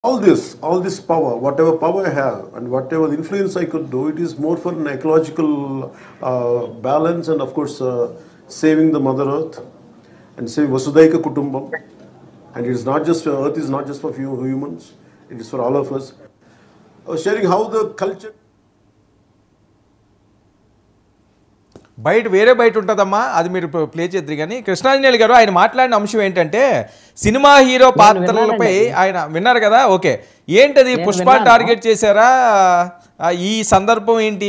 all this, all this power, whatever power I have and whatever influence I could do, it is more for an ecological uh, balance and of course uh, saving the Mother Earth and saving Vasudhaika Kutumbam. And it is not just, Earth is not just for few humans, it is for all of us. I was sharing how the culture బయట వేరే బయట ఉంటుందమ్మా అది మీరు ఇప్పుడు play చేద్దరు కానీ కృష్ణాంజనేయులు గారు ఆయన మాట్లాడిన అంశం ఏంటంటే సినిమా హీరో పాత్రలపై ఆయన విన్నారు కదా ఓకే ఏంటది నేను పుష్ప విన్నాను. టార్గెట్ చేశారా ఆ, ఈ సందర్భం ఏంటి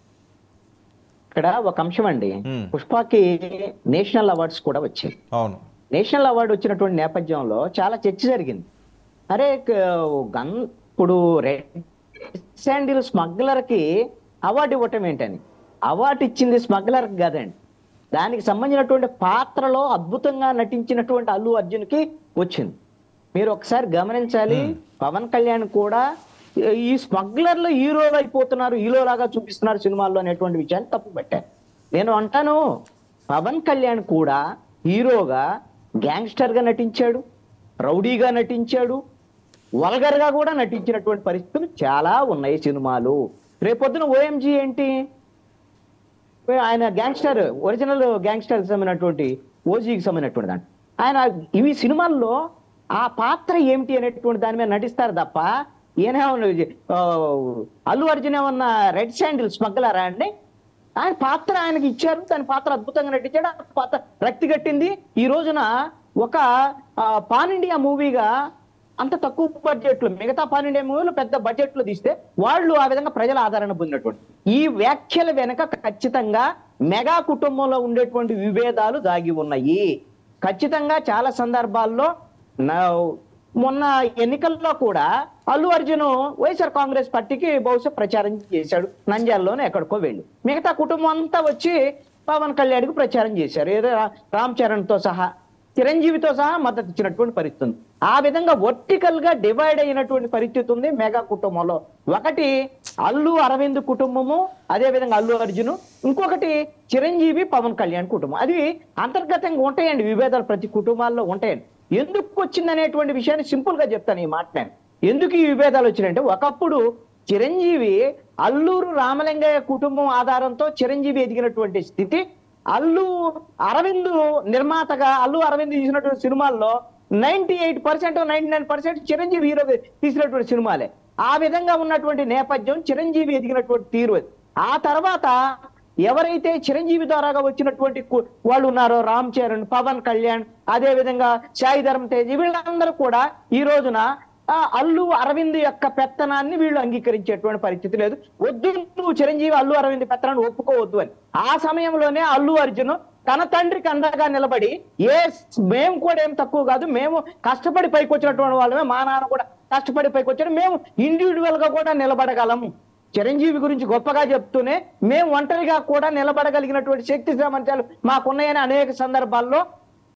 ఇక్కడ ఒక అంశం అండి Hmm. పుష్పకి నేషనల్ అవార్డ్స్ కూడా వచ్చాయి అవును నేషనల్ అవార్డు వచ్చినటువంటి నేపథ్యంలో చాలా చర్చ జరిగింది అరే క- గన్ ఇప్పుడు రెడ్ శాండిల్ స్మగ్లర్ కి అవార్డు ఇవ్వటం ఏంటని అవార్డు ఇచ్చింది స్మగ్లర్ కాదండి దానికి సంబంధించినటువంటి పాత్రలో అద్భుతంగా నటించినటువంటి అల్లు అర్జున్ కి వచ్చింది మీరు ఒకసారి గమనించాలి పవన్ కళ్యాణ్ కూడా ఈ స్మగ్లర్లు హీరోలు అయిపోతున్నారు హీరో లాగా చూపిస్తున్నారు సినిమాల్లో అనేటువంటి విషయాన్ని తప్పు పెట్టారు నేను అంటాను పవన్ కళ్యాణ్ కూడా హీరోగా గ్యాంగ్స్టర్ గా నటించాడు రౌడీగా నటించాడు వల్గర్ గా కూడా నటించినటువంటి పరిస్థితులు చాలా ఉన్నాయి సినిమాలు రేపొద్దున ఓఎంజీ ఏంటి ఆయన గ్యాంగ్స్టర్ ఒరిజినల్ గ్యాంగ్స్టర్ సంబంధించినటువంటి ఓజీకి సంబంధించినటువంటి దాంట్లో ఆయన ఇవి సినిమాల్లో ఆ పాత్ర ఏమిటి అనేటువంటి దాని మీద నటిస్తారు తప్ప ఈయనేమన్నా ఆ, అల్లు అర్జున్ ఏమన్నా రెడ్ శాండిల్ స్మగ్లరా అండి ఆయన పాత్ర ఆయనకి ఇచ్చారు దాని పాత్ర అద్భుతంగా నటించాడు ఆ పాత్ర రక్తి కట్టింది ఈ రోజున ఒక ఆ, పాన్ ఇండియా మూవీగా అంత తక్కువ బడ్జెట్ లో మిగతా పాన్ ఇండియా మూవీలో పెద్ద బడ్జెట్ లో తీస్తే వాళ్ళు ఆ విధంగా ప్రజల ఆదరణ పొందినటువంటి ఈ వ్యాఖ్యల వెనక ఖచ్చితంగా మెగా కుటుంబంలో ఉండేటువంటి విభేదాలు దాగి ఉన్నాయి ఖచ్చితంగా చాలా సందర్భాల్లో నా- మొన్న ఎన్నికల్లో కూడా అల్లు అర్జున్ వైఎస్ఆర్ కాంగ్రెస్ పార్టీకి బహుశా ప్రచారం చేశాడు నంద్యాలలోనే ఎక్కడికో వెళ్ళి మిగతా కుటుంబం అంతా వచ్చి పవన్ కళ్యాణ్కి ప్రచారం చేశారు ఏదో రా- రామ్ చరణ్ తో సహా చిరంజీవితో సహా మద్దతు ఇచ్చినటువంటి పరిస్థితి ఉంది ఆ విధంగా వర్టికల్ గా డివైడ్ అయినటువంటి పరిస్థితి ఉంది మెగా కుటుంబంలో ఒకటి అల్లు అరవింద్ కుటుంబము అదే విధంగా అల్లు అర్జున్ ఇంకొకటి చిరంజీవి పవన్ కళ్యాణ్ కుటుంబం అది అంతర్గతంగా ఉంటాయండి విభేదాలు ప్రతి కుటుంబాల్లో ఉంటాయండి ఎందుకు వచ్చింది అనేటువంటి విషయాన్ని సింపుల్ గా చెప్తాను ఈ మాట నేను ఎందుకు ఈ విభేదాలు వచ్చినాయంటే ఒకప్పుడు చిరంజీవి అల్లూరు రామలింగయ్య కుటుంబం ఆధారంతో చిరంజీవి ఎదిగినటువంటి స్థితి అల్లు అరవింద్ నిర్మాతగా అల్లు అరవింద్ తీసినటువంటి సినిమాల్లో ninety eight percent ninety nine percent Chiranjeevi hero తీసినటువంటి సినిమాలే ఆ విధంగా ఉన్నటువంటి నేపథ్యం చిరంజీవి ఎదిగినటువంటి తీరు అది. ఆ తర్వాత ఎవరైతే చిరంజీవి ద్వారాగా వచ్చినటువంటి కు- వాళ్ళు ఉన్నారో రామ్ చరణ్ పవన్ కళ్యాణ్ అదే విధంగా సాయి ధర్మ తేజ్ వీళ్ళందరూ కూడా ఈ రోజున ఆ అల్లు అరవింద్ యొక్క పెత్తనాన్ని వీళ్ళు అంగీకరించేటువంటి పరిస్థితి లేదు వద్దు నువ్వు చిరంజీవి అల్లు అరవింద్ పెత్తనాన్ని ఒప్పుకోవద్దు అని ఆ సమయంలోనే అల్లు అర్జున్ తన తండ్రికి అండగా నిలబడి ఏ మేము కూడా ఏం తక్కువ కాదు మేము కష్టపడి పైకి వచ్చినటువంటి వాళ్ళమే మా నాన్న కూడా కష్టపడి పైకి వచ్చాడు మేము ఇండివిజువల్ గా కూడా నిలబడగలము చిరంజీవి గురించి గొప్పగా చెప్తూనే మేము ఒంటరిగా కూడా నిలబడగలిగినటువంటి శక్తి సామర్థ్యాలు మాకున్నాయని అనేక సందర్భాల్లో